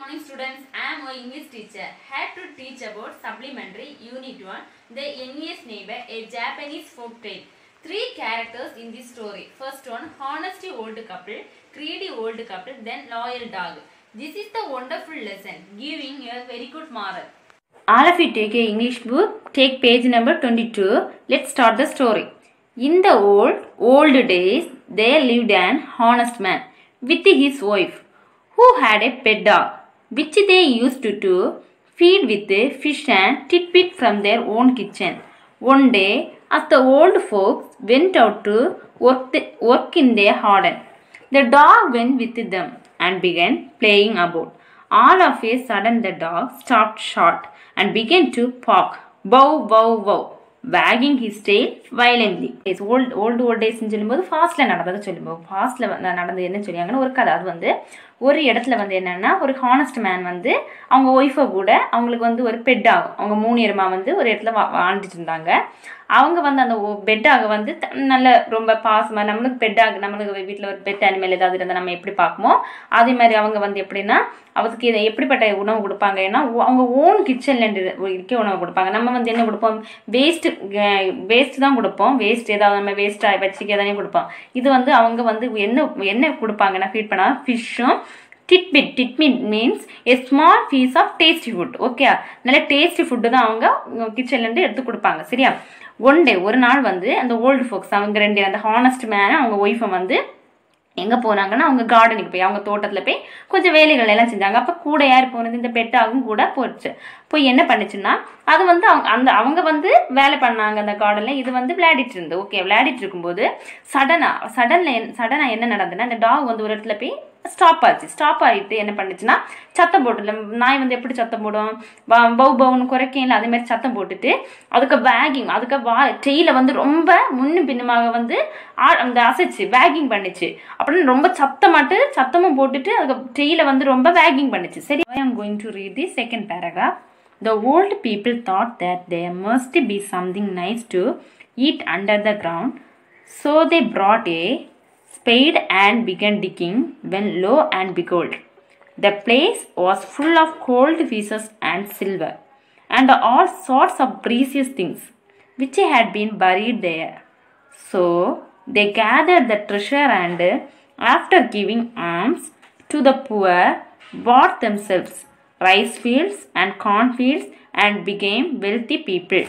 morning students. I am a English teacher. Had to teach about supplementary unit 1, The Envious Neighbor, a Japanese folk tale. Three characters in this story. First one, honesty old couple, greedy old couple, then loyal dog. This is the wonderful lesson, giving a very good moral. All of you take a English book, take page number 22. Let's start the story. In the old, old days, there lived an honest man with his wife who had a pet dog, which they used to, to feed with fish and tidbit from their own kitchen. One day, as the old folks went out to work, the, work in their garden, the dog went with them and began playing about. All of a sudden, the dog stopped short and began to bark, bow, bow, bow, wagging his tail violently. It's old old old டேஸ்ன்னு சொல்லும்போது ஃபாஸ்ட்டில் நடந்ததை சொல்லும்போது ஃபாஸ்ட்டில் நடந்தது என்ன சொல்லியாங்கன்னு ஒரு கதை அது வந்து ஒரு இடத்துல வந்து என்னென்னா ஒரு ஹானஸ்ட் மேன் வந்து அவங்க ஒய்ஃபை கூட அவங்களுக்கு வந்து ஒரு பெட் ஆகும் அவங்க மூணு எருமா வந்து ஒரு இடத்துல வா வாழ்ந்துட்டு இருந்தாங்க அவங்க வந்து அந்த பெட்டாக வந்து த- நல்ல ரொம்ப பாசமாக நம்மளுக்கு பெட்டாக நம்மளுக்கு வீட்டில் ஒரு பெட் அனிமல் ஏதாவது இருந்தால் நம்ம எப்படி பார்ப்போமோ அதே மாதிரி அவங்க வந்து எப்படின்னா அவருக்கு இதை எப்படிப்பட்ட உணவு கொடுப்பாங்க ஏன்னா ஓ- அவங்க ஓன் கிச்சன்லேருந்து இருக்க உணவு கொடுப்பாங்க நம்ம வந்து என்ன கொடுப்போம் வேஸ்ட்டு வேஸ்ட் தான் கொடுப்போம் வேஸ்ட் ஏதாவது நம்ம வேஸ்ட்டாக வச்சுக்க எதானே கொடுப்போம் இது வந்து அவங்க வந்து என்ன என்ன கொடுப்பாங்கன்னா ஃபீட் பண்ணால் ஃபிஷ்ஷும் titbit titbit means a small piece of tasty food okay நல்ல டேஸ்டி ஃபுட்டு தான் அவங்க கிச்சன்லேருந்து எடுத்து கொடுப்பாங்க சரியா ஒன் டே ஒரு நாள் வந்து அந்த ஓல்டு ஃபோக்ஸ் அவங்க ரெண்டு அந்த ஹானஸ்ட் மேன் அவங்க ஒய்ஃபை வந்து எங்கே போனாங்கன்னா அவங்க கார்டனுக்கு போய் அவங்க தோட்டத்தில் போய் கொஞ்சம் வேலைகள் எல்லாம் செஞ்சாங்க அப்போ கூட யார் போனது இந்த பெட்டாகும் கூட போச்சு போய் என்ன பண்ணுச்சுன்னா அது வந்து அவங்க அந்த அவங்க வந்து வேலை பண்ணாங்க அந்த கார்டனில் இது வந்து விளையாடிட்டு இருந்து ஓகே விளையாடிட்டு இருக்கும்போது சடனாக சடனில் சடனாக என்ன நடந்ததுன்னா அந்த டாக் வந்து ஒரு இடத்துல போய் ஸ்டாப் ஆச்சு ஸ்டாப் ஆகிட்டு என்ன பண்ணுச்சுன்னா சத்தம் போட்டுல நாய் வந்து எப்படி சத்தம் போடும் வ- பவு பவுன்னு குறைக்கையில் அதே மாதிரி சத்தம் போட்டுட்டு அதுக்கு வேகிங் அதுக்கு வா டெய்ல வந்து ரொம்ப முன்னும் பின்னுமாக வந்து ஆ- அந்த அசைச்சு வேகிங் பண்ணுச்சு அப்படின்னு ரொம்ப சத்தமாட்டு சத்தமும் போட்டுட்டு அதுக்கு டெய்ல வந்து ரொம்ப வேகிங் பண்ணுச்சு சரி I am going to read the second paragraph the old people thought that there must be something nice to eat under the ground so they brought a spade and began digging when lo and behold the place was full of gold pieces and silver and all sorts of precious things which had been buried there. So they gathered the treasure and, after giving alms to the poor, bought themselves rice fields and corn fields and became wealthy people.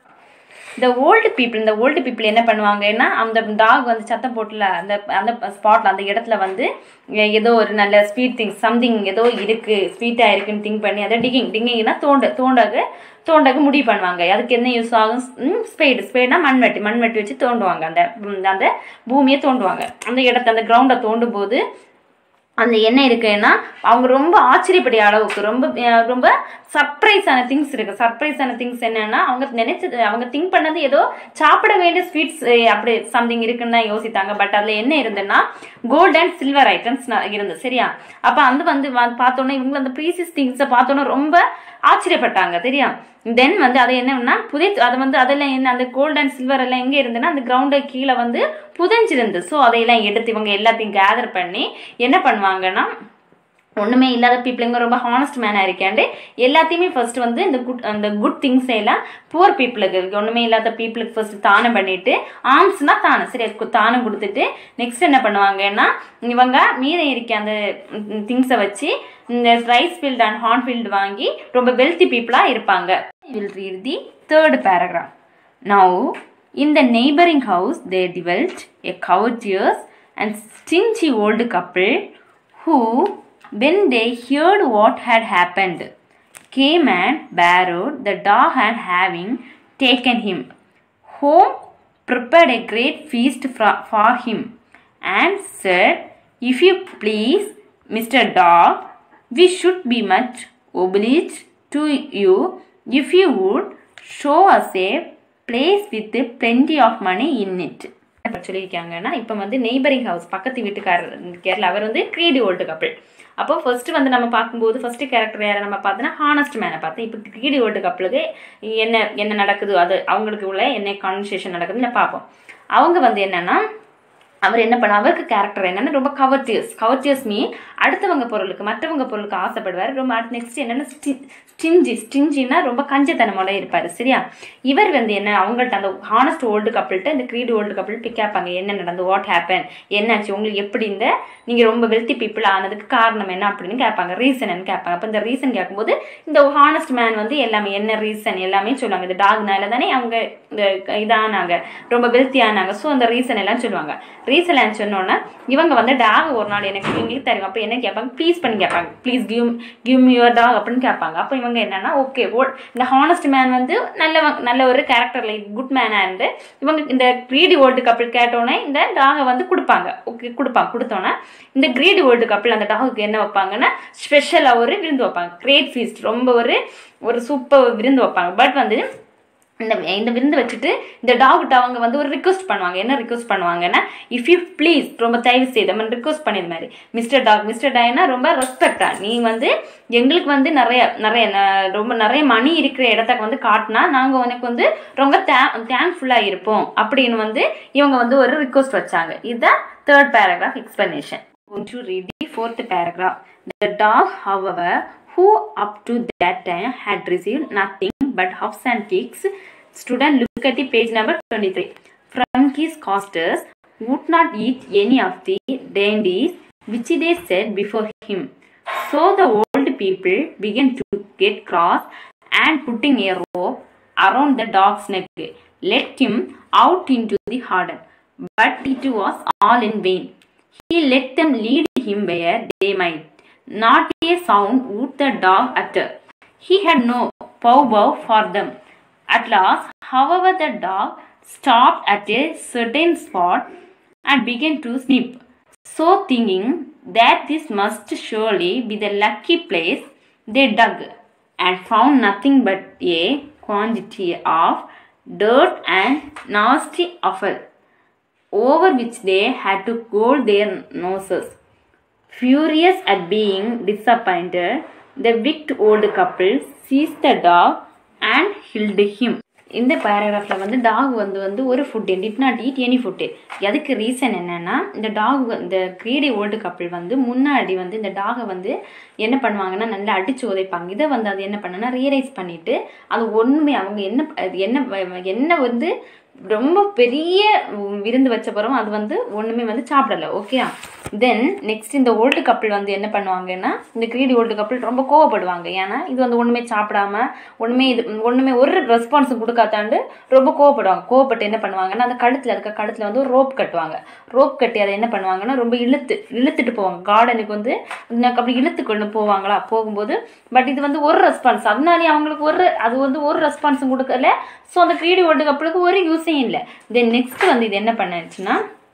இந்த old people இந்த old people என்ன பண்ணுவாங்கன்னா அந்த talk வந்து சத்தம் போட்டுல அந்த அந்த ஸ்பாட்ல அந்த இடத்துல வந்து எ- ஏதோ ஒரு நல்ல ஸ்வீட் திங்ஸ் சம்திங் ஏதோ இருக்கு ஸ்வீட்டாக இருக்குன்னு திங்க் பண்ணி அதை டிகிங் டிங்கிங்னா தோண்ட தோண்டகு தோண்டகு முடிவு பண்ணுவாங்க அதுக்கு என்ன யூஸ் ஆகும் ஸ்பேடு ஸ்பேட்னா மண்வெட்டி மண்வெட்டி வச்சு தோண்டுவாங்க அந்த ம், அந்த பூமியை தோண்டுவாங்க அந்த இடத்த அந்த கிரவுண்டை தோண்டும் போது அந்த என்ன இருக்குன்னா அவங்க ரொம்ப ஆச்சரியப்படிய அளவுக்கு ரொம்ப அஹ், ரொம்ப சர்ப்ரைஸான திங்ஸ் இருக்கு சர்ப்ரைஸான திங்ஸ் என்னன்னா அவங்க நினைச்சது அவங்க திங்க் பண்ணது ஏதோ சாப்பிட வேண்டிய ஸ்வீட்ஸ் அப்படி சம்திங் இருக்குன்னு தான் யோசித்தாங்க பட் அதில் என்ன இருந்ததுன்னா கோல்ட் அண்ட் சில்வர் ஐட்டம்ஸ் இருந்தது சரியா அப்போ அந்த வந்து வா- பார்த்தோன்னே இவங்க அந்த ப்ரீசியஸ் திங்ஸை பார்த்தோன்னே ரொம்ப ஆச்சரியப்பட்டாங்க சரியா தென் வந்து அது என்னன்னா புதை அதை வந்து அதெல்லாம் என்ன அந்த கோல்ட் அண்ட் சில்வர் எல்லாம் எங்கே இருந்துன்னா அந்த கிரவுண்டு கீழே வந்து புதைஞ்சிருந்து ஸோ அதையெல்லாம் எடுத்து இவங்க எல்லாத்தையும் கேதர் பண்ணி என்ன பண்ணுவாங்கன்னா ஒன்றுமே இல்லாத பீப்புளுங்க ரொம்ப ஹானஸ்ட் மேனாக இருக்காண்டு எல்லாத்தையுமே ஃபர்ஸ்ட் வந்து இந்த குட் அந்த குட் திங்ஸ் எல்லாம் புவர் பீப்புளுக்கு இருக்கு ஒன்றுமே இல்லாத பீப்புளுக்கு ஃபர்ஸ்ட் தானம் பண்ணிட்டு ஆம்ஸ்னா தானம் சரி கு- தானம் கொடுத்துட்டு நெக்ஸ்ட் என்ன பண்ணுவாங்கன்னா இவங்க மீதம் இருக்க அந்த திங்ஸை வச்சு இந்த rice field and corn field வாங்கி ரொம்ப வெல்த்தி பீப்புளாக இருப்பாங்க will read the third paragraph Now, in the neighboring house, there dwelt a courteous and stingy old couple who, when they heard what had happened, came and borrowed the dog and having taken him home, prepared a great feast for, for him, and said, If you please, Mr. Dog, we should be much obliged to you if you would show us a place with plenty of money in it. இப்போ சொல்லியிருக்காங்கன்னா இப்போ வந்து neighbouring house பக்கத்து வீட்டுக்காரர் கேரளா அவர் வந்து greedy old couple அப்போ first வந்து நம்ம பார்க்கும்போது ஃபர்ஸ்ட் கேரக்டர் யாரை நம்ம பார்த்தோன்னா ஹானஸ்ட் மேனை பார்த்தோம் இப்போ கிரீடி ஓல்டு கப்பிளுக்கு என்ன என்ன நடக்குது அது அவங்களுக்கு உள்ள என்ன கான்வர்சேஷன் நடக்குதுன்னு பார்ப்போம் அவங்க வந்து என்னன்னா அவர் என்ன பண்ண அவருக்கு கேரக்டர் என்னன்னா ரொம்ப கவர்டியஸ் கவர்டியஸ் மீ அடுத்தவங்க பொருளுக்கு மற்றவங்க பொருளுக்கு ஆசைப்படுவார் ரொம்ப அடுத்து நெக்ஸ்ட் என்னன்னா ஸ்டிஞ்சி ஸ்டிஞ்சின்னா ரொம்ப கஞ்சத்தனமோட இருப்பார் சரியா இவர் வந்து என்ன அவங்கள்ட்ட அந்த ஹானஸ்ட் ஓல்டு கப்பிள்கிட்ட இந்த க்ரீடு ஓல்டு கப்பிள் போய் கேட்பாங்க என்ன நடந்து வாட் ஹேப்பன் என்னாச்சு உங்களுக்கு எப்படி இந்த நீங்கள் ரொம்ப வெல்த்தி பீப்புள் ஆனதுக்கு காரணம் என்ன அப்படின்னு கேட்பாங்க ரீசன் கேட்பாங்க அப்போ இந்த ரீசன் கேட்கும்போது இந்த ஹானஸ்ட் மேன் வந்து எல்லாமே என்ன ரீசன் எல்லாமே சொல்லுவாங்க இந்த டாக்னால தானே அவங்க இந்த இதானாங்க ரொம்ப வெல்த்தி ஆனாங்க ஸோ அந்த ரீசன் எல்லாம் சொல்லுவாங்க ரீசன் சொன்னோன்னே இவங்க வந்து டாக் ஒரு நாள் எனக்கு எங்களுக்கு தருவாங்க அப்போ என்ன கேட்பாங்க ப்ளீஸ் பண்ணி கேட்பாங்க please give give your dog அப்படின்னு கேட்பாங்க அப்போ இவங்க என்னன்னா ஓகே ஓ இந்த ஹானஸ்ட் மேன் வந்து நல்ல நல்ல ஒரு கேரக்டர் லைக் குட் மேனாக இருந்து இவங்க இந்த க்ரீடி வேர்ல்டு கப்பிள் கேட்டோன்னே இந்த டாகை வந்து கொடுப்பாங்க ஓகே கொடுப்பாங்க கொடுத்தோன்னே இந்த க்ரீடி வேர்ல்டு கப்பிள் அந்த டாகுக்கு என்ன வைப்பாங்கன்னா ஸ்பெஷலாக ஒரு விருந்து வைப்பாங்க கிரேட் ஃபீஸ்ட் ரொம்ப ஒரு ஒரு சூப்பர் விருந்து வைப்பாங்க பட் வந்து இந்த இந்த விருந்து வச்சுட்டு இந்த டாக்கிட்ட அவங்க வந்து ஒரு ரிக்வஸ்ட் பண்ணுவாங்க என்ன ரிக்வஸ்ட் பண்ணுவாங்கன்னா இஃப் யூ ப்ளீஸ் ரொம்ப தயவு செய்து நம்ம ரிக்வஸ்ட் பண்ணியது மாதிரி மிஸ்டர் டாக் மிஸ்டர் டாக்னா ரொம்ப ரெஸ்பெக்டா நீ வந்து எங்களுக்கு வந்து நிறைய நிறைய ந- ரொம்ப நிறைய மணி இருக்கிற இடத்துக்கு வந்து காட்டினா நாங்கள் உனக்கு வந்து ரொம்ப தே தேங்க்ஃபுல்லாக இருப்போம் அப்படின்னு வந்து இவங்க வந்து ஒரு ரிக்வஸ்ட் வச்சாங்க இதுதான் third paragraph explanation going to read the fourth paragraph. The dog, however, who up to that time had received nothing but huffs and kicks, stood and looked at the page number 23. From his costers, would not eat any of the dainties which they set before him. So the old people began to get cross and putting a rope around the dog's neck, let him out into the garden. But it was all in vain. He let them lead him where they might. Not a sound would the dog utter. He had no pow bow for them. At last, however, the dog stopped at a certain spot and began to sniff. So, thinking that this must surely be the lucky place, they dug and found nothing but a quantity of dirt and nasty offal over which they had to hold their noses. Furious at being disappointed, the wicked old couple seized the dog and killed him. இந்த பேராகிராஃபில் வந்து talk வந்து வந்து ஒரு food did not eat any food அதுக்கு reason என்னன்னா இந்த talk இந்த greedy old couple வந்து முன்னாடி வந்து இந்த டாகை வந்து என்ன பண்ணுவாங்கன்னா நல்லா அடிச்சு உதைப்பாங்க இதை வந்து அது என்ன பண்ணுன்னா ரியலைஸ் பண்ணிட்டு அது ஒன்றுமே அவங்க என்ன அது என்ன வ- என்ன வந்து ரொம்ப பெரிய உம், விருந்து வச்ச பிறகு அது வந்து ஒன்றுமே வந்து சாப்பிடல ஓகே தென் நெக்ஸ்ட் இந்த ஓல்டு கப்பிள் வந்து என்ன பண்ணுவாங்கன்னா இந்த கிரீடி ஓல்டு கப்பிள் ரொம்ப கோவப்படுவாங்க ஏன்னா இது வந்து ஒன்றுமே சாப்பிடாம ஒன்றுமே இது ஒன்றுமே ஒரு ரெஸ்பான்ஸும் கொடுக்காதாண்டு ரொம்ப கோவப்படுவாங்க கோவப்பட்டு என்ன பண்ணுவாங்கன்னா அந்த கழுத்தில் இருக்க கழுத்தில் வந்து ஒரு ரோப் கட்டுவாங்க ரோப் கட்டி அதை என்ன பண்ணுவாங்கன்னா ரொம்ப இழுத்து இழுத்துட்டு போவாங்க கார்டனுக்கு வந்து இந்த அப்படி இழுத்து கொண்டு போவாங்களா போகும்போது பட் இது வந்து ஒரு ரெஸ்பான்ஸ் அதனாலே அவங்களுக்கு ஒரு அது வந்து ஒரு ரெஸ்பான்ஸும் கொடுக்கல ஸோ அந்த கிரீடி வேர்ல்டு கப்பலுக்கு ஒரு யூஸே இல்லை தென் நெக்ஸ்ட் வந்து இது என்ன பண்ணுச்சுன்னா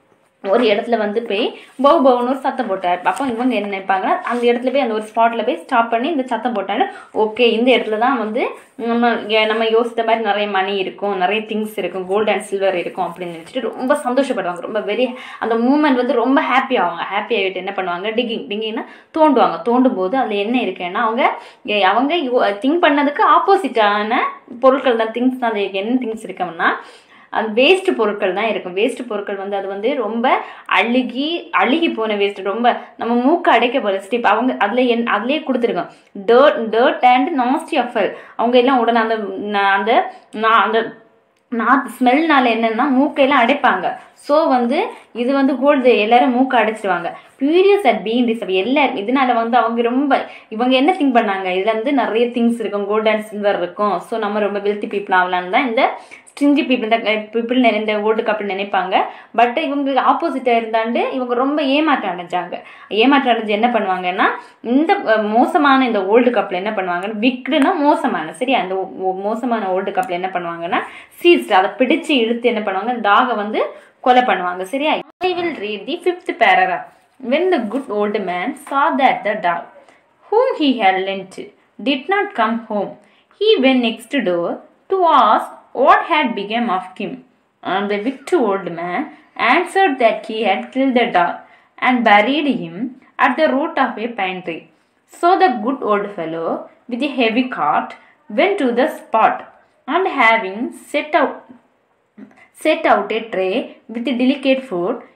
ஒரு இடத்துல வந்து போய் பவு பவுன்னு ஒரு சத்தம் போட்டார் அப்போ இவங்க என்ன நினைப்பாங்க அந்த இடத்துல போய் அந்த ஒரு ஸ்பாட்டில் போய் ஸ்டாப் பண்ணி இந்த சத்தம் போட்டாங்க ஓகே இந்த இடத்துல தான் வந்து நம்ம ஏ- நம்ம யோசித்த மாதிரி நிறைய மணி இருக்கும் நிறைய திங்ஸ் இருக்கும் கோல்டு அண்ட் சில்வர் இருக்கும் அப்படின்னு நினச்சிட்டு ரொம்ப சந்தோஷப்படுவாங்க ரொம்ப வெரி அந்த மூமெண்ட் வந்து ரொம்ப ஹாப்பி ஆவாங்க ஹாப்பி ஆகிட்டு என்ன பண்ணுவாங்க டிகிங் டிங்கிங்னா தோண்டுவாங்க தோண்டும் போது அதில் என்ன இருக்குன்னா அவங்க ஏ- அவங்க திங்க் பண்ணதுக்கு ஆப்போசிட்டான பொருட்கள் தான் திங்ஸ் தான் அது என்ன திங்ஸ் இருக்கோம்னா அது வேஸ்ட் பொருட்கள் தான் இருக்கும் வேஸ்ட் பொருட்கள் வந்து அது வந்து ரொம்ப அழுகி அழுகி போன வேஸ்ட் ரொம்ப நம்ம மூக்கு அடைக்க போகிற ஸ்டெப் அவங்க அதில் என் அதுலேயே கொடுத்துருக்கோம் dirt dirt and nasty after அவங்க எல்லாம் உடனே அந்த ந- அந்த நான் அந்த நாத் ஸ்மெல்னால என்னன்னா மூக்கையெல்லாம் அடைப்பாங்க ஸோ வந்து இது வந்து கோல்டு எல்லாரும் மூக்கை அடைச்சிடுவாங்க பியூரியஸ் அட் பீங் டிசப் எல்லாரும் இதனால வந்து அவங்க ரொம்ப இவங்க என்ன திங்க் பண்ணாங்க இதுல வந்து நிறைய திங்ஸ் இருக்கும் கோல்டு அண்ட் சில்வர் இருக்கும் ஸோ நம்ம ரொம்ப வெல்த்தி பீப்புள் ஆகலான்னு தான் இந்த ஸ்ட்ரிஞ்சி பீப்புள் இந்த பீப்புள் இந்த ஓல்டு கப்பிள் நினைப்பாங்க பட் இவங்க ஆப்போசிட்டாக இருந்தாண்டு இவங்க ரொம்ப ஏமாற்றம் அடைஞ்சாங்க ஏமாற்றம் அடைஞ்சு என்ன பண்ணுவாங்கன்னா இந்த அஹ், மோசமான இந்த ஓல்டு கப்பிள் என்ன பண்ணுவாங்கன்னா விக்டுனா மோசமான சரியா அந்த ஓ- ஓ- மோசமான ஓல்டு கப்பிள் என்ன பண்ணுவாங்கன்னா சீஸ்ட் அதை பிடிச்சு இழுத்து என்ன பண்ணுவாங்க டாகை வந்து கொலை பண்ணுவாங்க சரியா I will read the fifth paragraph when the good old man saw that the dog whom he had lent did not come home he went next door to ask what had become of him and the wicked old man answered that he had killed the dog and buried him at the root of a pine tree so the good old fellow with a heavy cart went to the spot and having set out set out a tray with delicate food,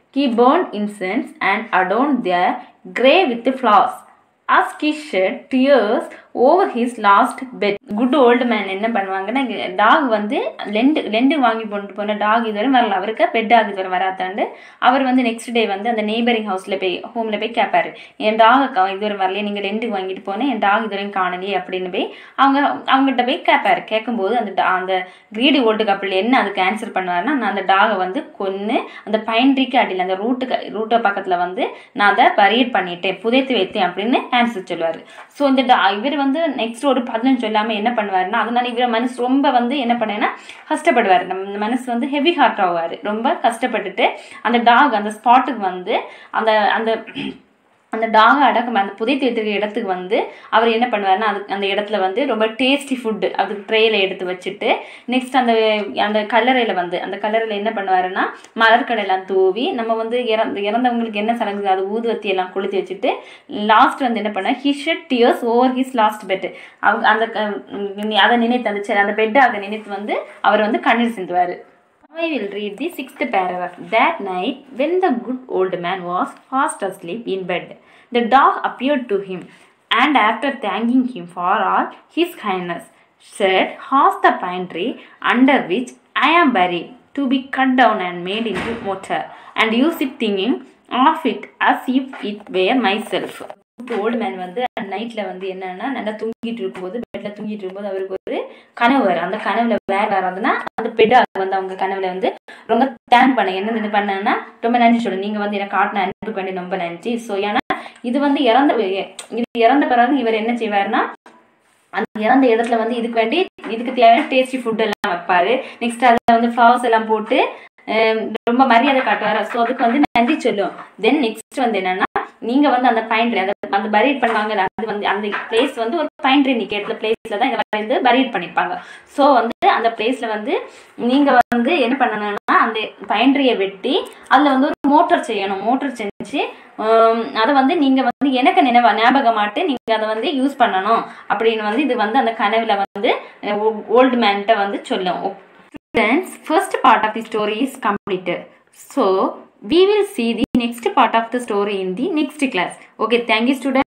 He burned incense and adorned their grave with flowers. As he shed tears over his last bed. Good old man என்ன பண்ணுவாங்கன்னா talk வந்து lent lent வாங்கி கொண்டு போன talk இதுவரை வரல அவருக்கு bed talk இதுவரை வராதாண்டு அவர் வந்து நெக்ஸ்ட் டே வந்து அந்த நெய்பரிங் ஹவுஸில் போய் ஹோமில் போய் கேட்பாரு என் டாக் இதுவரை வரலையே நீங்கள் லெண்டு வாங்கிட்டு போனேன் என் டாக் இதுவரையும் காணலையே அப்படின்னு போய் அவங்க அவங்ககிட்ட போய் கேட்பாரு கேட்கும்போது அந்த da- அந்த கிரீடி ஓல்டு கப்பல் என்ன அதுக்கு ஆன்சர் பண்ணுவாருன்னா நான் அந்த டாகை வந்து கொன்று அந்த பைன் ட்ரீக்கு அடியில் அந்த ரூட்டுக்கு ரூட்டை பக்கத்தில் வந்து நான் அதை பரியட் பண்ணிட்டேன் புதைத்து வைத்தேன் அப்படின்னு ஆன்சர் சொல்லுவார் ஸோ இந்த டா இவர் வந்து நெக்ஸ்ட் ஒரு பதினஞ்சு சொல்லாமல் என்ன பண்ணுவாருன்னா அதனால இவர் மனசு ரொம்ப வந்து என்ன பண்ணேன்னா கஷ்டப்படுவார் நம்ம மனசு வந்து ஹெவி ஹார்ட் ஆவார் ரொம்ப கஷ்டப்பட்டுட்டு அந்த டாக் அந்த ஸ்பாட்டுக்கு வந்து அந்த அந்த அந்த டாகை அடக்கம் அந்த புதைத்து வைத்திருக்க இடத்துக்கு வந்து அவர் என்ன பண்ணுவாருன்னா அது அந்த இடத்துல வந்து ரொம்ப டேஸ்டி ஃபுட்டு அது ட்ரேயில் எடுத்து வச்சுட்டு நெக்ஸ்ட் அந்த அந்த கல்லறையில் வந்து அந்த கல்லறையில் என்ன பண்ணுவாருன்னா மலர்கடையெல்லாம் தூவி நம்ம வந்து இறந்த இறந்தவங்களுக்கு என்ன சடங்கு அது ஊதுவத்தி எல்லாம் கொளுத்தி வச்சுட்டு லாஸ்ட் வந்து என்ன பண்ண he shed tears over his last bed அவங்க அந்த க- உம் அதை நினைத்து அந்த சரி, அந்த பெட்டை அதை நினைத்து வந்து அவர் வந்து கண்ணீர் சிந்துவார் I will read the sixth paragraph. That night, when the good old man was fast asleep in bed, the dog appeared to him, and after thanking him for all his kindness, said, Half the pine tree under which I am buried, to be cut down and made into mortar, and use it thinking of it as if it were myself. Old man வந்து நைட்டில் வந்து என்னன்னா நல்லா தூங்கிட்டு இருக்கும்போது பெட்டில் தூங்கிட்டு இருக்கும்போது அவருக்கு ஒரு கனவு வரும் அந்த கனவுல வேற யாராவதுன்னா அந்த பெட்டாக வந்து அவங்க கனவுல வந்து ரொம்ப தேங்க் பண்ண என்ன இது பண்ணேன்னா ரொம்ப நன்றி சொல்லு நீங்கள் வந்து எனக்கு காட்டின அனுப்புக்கு வேண்டி ரொம்ப நன்றி ஸோ ஏன்னா இது வந்து இறந்த இது இறந்த பிறகு இவர் என்ன செய்வாருன்னா அந்த இறந்த இடத்துல வந்து இதுக்கு வேண்டி இதுக்கு தேவையான டேஸ்டி ஃபுட் எல்லாம் வைப்பாரு நெக்ஸ்ட் அதில் வந்து ஃப்ளவர்ஸ் எல்லாம் போட்டு ஹம், ரொம்ப மரியாதை காட்டுவார் ஸோ அதுக்கு வந்து நன்றி சொல்லும் தென் நெக்ஸ்ட் வந்து என்னன்னா நீங்க வந்து அந்த பைன் ட்ரீ அந்த அந்த பரீட் பண்ணுவாங்க அது வந்து அந்த பிளேஸ் வந்து ஒரு பைன் ட்ரீ நிற்கிற பிளேஸ்ல தான் இதை வந்து பரீட் பண்ணியிருப்பாங்க ஸோ வந்து அந்த பிளேஸ்ல வந்து நீங்க வந்து என்ன பண்ணணும்னா அந்த பைன் ட்ரீயை வெட்டி அதுல வந்து ஒரு மோட்டர் செய்யணும் மோட்டர் செஞ்சு ஹம், அதை வந்து நீங்க வந்து எனக்கு நினைவா ஞாபகமாட்டு நீங்க அதை வந்து யூஸ் பண்ணணும் அப்படின்னு வந்து இது வந்து அந்த கனவுல வந்து ஓல்டு மேன்ட்ட வந்து சொல்லும் Friends, first part of the story is completed. So, we will see the next part of the story in the next class. Okay, thank you students.